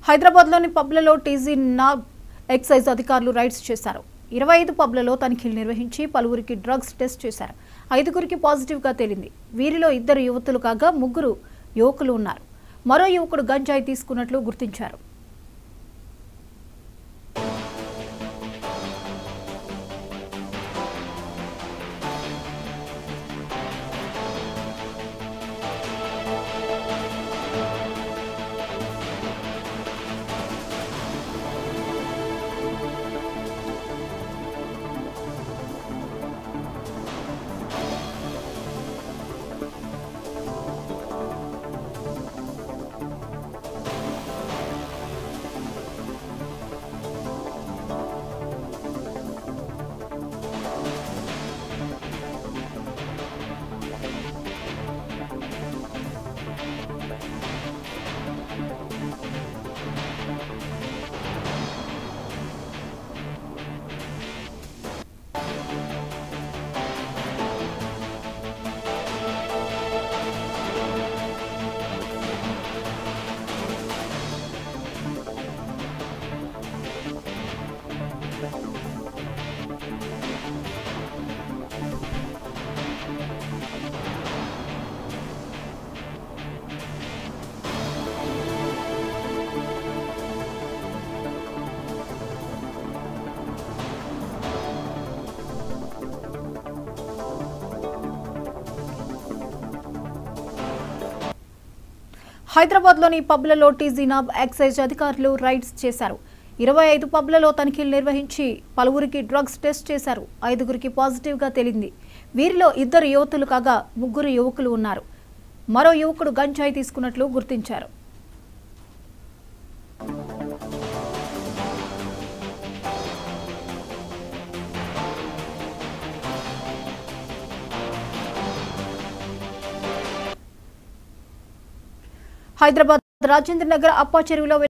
హైదరాబాద్లోని పబ్లలో TG NAB excise అధికారులు రైడ్స్ చేశారు ఇరవై ఐదు పబ్లలో తనిఖీలు నిర్వహించి పలువురికి డ్రగ్స్ టెస్ట్ చేశారు ఐదుగురికి పాజిటివ్గా తేలింది వీరిలో ఇద్దరు యువతులు కాగా ముగ్గురు యువకులు ఉన్నారు మరో యువకుడు గంజాయి తీసుకున్నట్లు గుర్తించారు హైదరాబాద్లోని పబ్లలో టీజీనాబ్ ఎక్సైజ్ అధికారులు రైడ్స్ చేశారు ఇరవై ఐదు పబ్లలో తనిఖీలు నిర్వహించి పలువురికి డ్రగ్స్ టెస్ట్ చేశారు ఐదుగురికి పాజిటివ్గా తేలింది వీరిలో ఇద్దరు యువతులు కాగా ముగ్గురు యువకులు ఉన్నారు మరో యువకుడు గంజాయి తీసుకున్నట్లు గుర్తించారు హైదరాబాద్ రాజేంద్ర నగర్ అప్పా చెరువులో